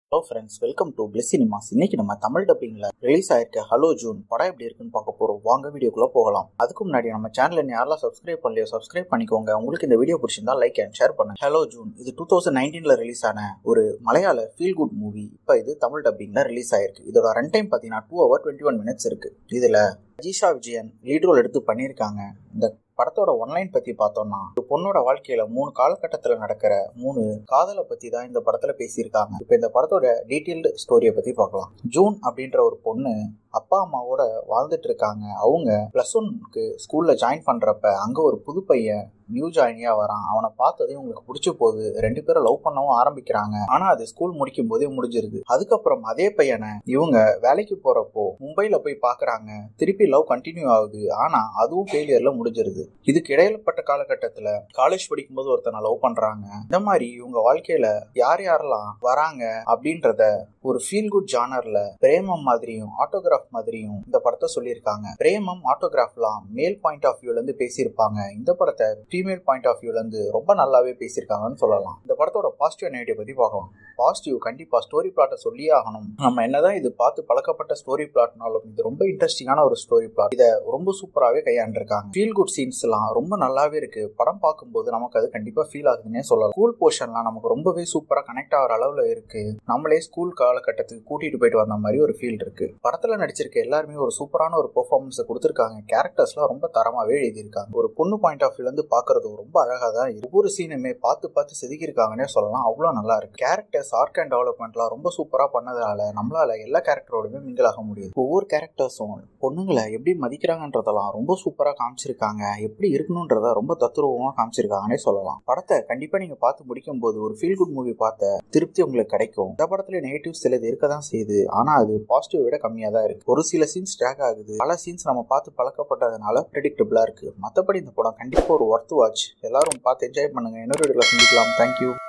hello friends welcome to plus cinemas இன்னைக்கு நம்ம தமிழ் டப்பிங்ல ரிலீஸ் ஆயிருக்க ஹலோ ஜூன் படம் எப்படி இருக்குன்னு பார்க்க போறோம் வாங்க வீடியோக்குள்ள போகலாம் அதுக்கு முன்னாடி நம்ம சேனல் யாரெல்லாம் சப்ஸ்கிரைப் பண்ணலையோ சப்ஸ்கிரைப் பண்ணிக்கோங்க உங்களுக்கு இந்த வீடியோ பிடிச்சிருந்தா லைக் அண்ட் ஷேர் பண்ணுங்க ஹலோ ஜூன் இது டூ தௌசண்ட் நைன்டீன்ல ரிலீஸ் ஆன ஒரு மலையாள ஃபீல் குட் மூவி இப்போ இது தமிழ் டப்பிங்ல ரிலீஸ் ஆயிருக்கு இதோட ரன் டைம் பார்த்தீங்கன்னா two hour twenty one minutes இருக்கு இதுல ஜீஷா விஜயன் லீட் ரோல் எடுத்து பண்ணியிருக்காங்க இந்த படத்தோட ஒன்லைன் பத்தி பார்த்தோம்னா ஒரு பொண்ணோட வாழ்க்கையில மூணு காலகட்டத்துல நடக்கிற மூணு காதலை பத்தி தான் இந்த படத்துல பேசியிருக்காங்க இப்போ இந்த படத்தோட டீட்டெயில்டு ஸ்டோரியை பத்தி பார்க்கலாம் ஜூன் அப்படின்ற ஒரு பொண்ணு அப்பா அம்மாவோட வாழ்ந்துட்டு இருக்காங்க அவங்க பிளஸ் ஒன்க்கு ஸ்கூல்ல ஜாயின் பண்றப்ப அங்க ஒரு புது பையன் நியூ ஜாயினியா வரான் அவனை பார்த்ததே உங்களுக்கு பிடிச்ச போது ரெண்டு பேரும் லவ் பண்ணவும் ஆரம்பிக்கிறாங்க ஆனா அது ஸ்கூல் முடிக்கும் போதே முடிஞ்சிருது அதுக்கப்புறம் அதே பையனை இவங்க வேலைக்கு போறப்போ மும்பைல போய் பாக்குறாங்க திருப்பி லவ் கண்டினியூ ஆகுது ஆனா அதுவும் ஃபெயிலியர்ல முடிஞ்சிருது இதுக்கு இடையிலப்பட்ட காலகட்டத்துல காலேஜ் படிக்கும்போது ஒருத்தனை லவ் பண்றாங்க இந்த மாதிரி இவங்க வாழ்க்கையில யார் யாரெல்லாம் வராங்க அப்படின்றத ஒரு ஃபீல் குட் ஜானர்ல பிரேமம் மாதிரியும் ஆட்டோகிராஃப் மாதிரியும் இந்த படத்தை சொல்லியிருக்காங்க பிரேமம் ஆட்டோகிராஃப்லாம் மேல் பாயிண்ட் ஆஃப் வியூல இருந்து பேசியிருப்பாங்க இந்த படத்தை ஃபீமேல் பாயிண்ட் ஆஃப் வியூல இருந்து ரொம்ப நல்லாவே பேசியிருக்காங்கன்னு சொல்லலாம் இந்த படத்தோட பாசிட்டிவ் நெகட்டிவ் பத்தி பார்க்கலாம் பாசிட்டிவ் கண்டிப்பா ஸ்டோரி பிளாட்டை சொல்லியே ஆகணும் நம்ம என்னதான் இது பார்த்து பழக்கப்பட்ட ஸ்டோரி பிளாட்னாலும் இது ரொம்ப இன்ட்ரெஸ்டிங்கான ஒரு ஸ்டோரி பிளாட் இதை ரொம்ப சூப்பராகவே கையாண்டிருக்காங்க ஃபீல் குட் சீன்ஸ் எல்லாம் ரொம்ப நல்லாவே இருக்கு படம் பார்க்கும்போது நமக்கு அது கண்டிப்பா ஃபீல் ஆகுதுன்னே சொல்லலாம் ஸ்கூல் போர்ஷன்லாம் நமக்கு ரொம்பவே சூப்பரா கனெக்ட் ஆகிற அளவுல இருக்கு நம்மளே ஸ்கூல் காலகட்டத்துக்கு கூட்டிட்டு போயிட்டு வந்த மாதிரி ஒரு ஃபீல் இருக்கு படத்துல நடிச்சிருக்க எல்லாருமே ஒரு சூப்பரான ஒரு பெர்ஃபார்மன்ஸ் கொடுத்துருக்காங்க கேரக்டர்ஸ்லாம் ரொம்ப தரமாவே எழுதியிருக்காங்க ஒரு பொண்ணு பாயிண்ட் ஆஃப் வியூல இருந்து பாக்குறது ரொம்ப அழகா தான் இருக்கு ஒவ்வொரு சீனுமே பார்த்து பார்த்து செதுக்கியிருக்காங்கன்னே சொல்லலாம் அவ்வளோ நல்லா இருக்கு கேரக்டர்ஸ் ஆர்க் அண்ட் டெவலப்மெண்ட்லாம் ரொம்ப சூப்பரா பண்ணதுனால நம்மளால எல்லா கேரக்டரோடுமே மிங்கிள் ஆக முடியுது ஒவ்வொரு கேரக்டர்ஸும் பொண்ணுங்களை எப்படி மதிக்கிறாங்கன்றதெல்லாம் ரொம்ப சூப்பரா காமிச்சிருக்காங்க எப்படி இருக்கணுன்றத ரொம்ப தத்துருவமா காமிச்சிருக்காங்கன்னே சொல்லலாம் படத்தை கண்டிப்பா நீங்க பார்த்து முடிக்கும் போது ஒரு ஃபீல் குட் மூவி பார்த்த திருப்தி உங்களுக்கு கிடைக்கும் இந்த படத்துல நெகட்டிவ் சிலது இருக்க தான் செய்யுது ஆனா அது பாசிட்டிவ் விட கம்மியா தான் இருக்கு ஒரு சில சீன்ஸ் ட்ராக் ஆகுது பல சீன்ஸ் நம்ம பார்த்து பழக்கப்பட்டதுனால ப்ரெடிக்டபிளா இருக்கு மற்றபடி இந்த படம் கண்டிப்பா ஒரு ஒர்த் வாட்ச் எல்லாரும் பார்த்து என்ஜாய் பண்ணுங்க இன்னொரு வீடியோல சந்திக்கலாம் தேங்க்யூ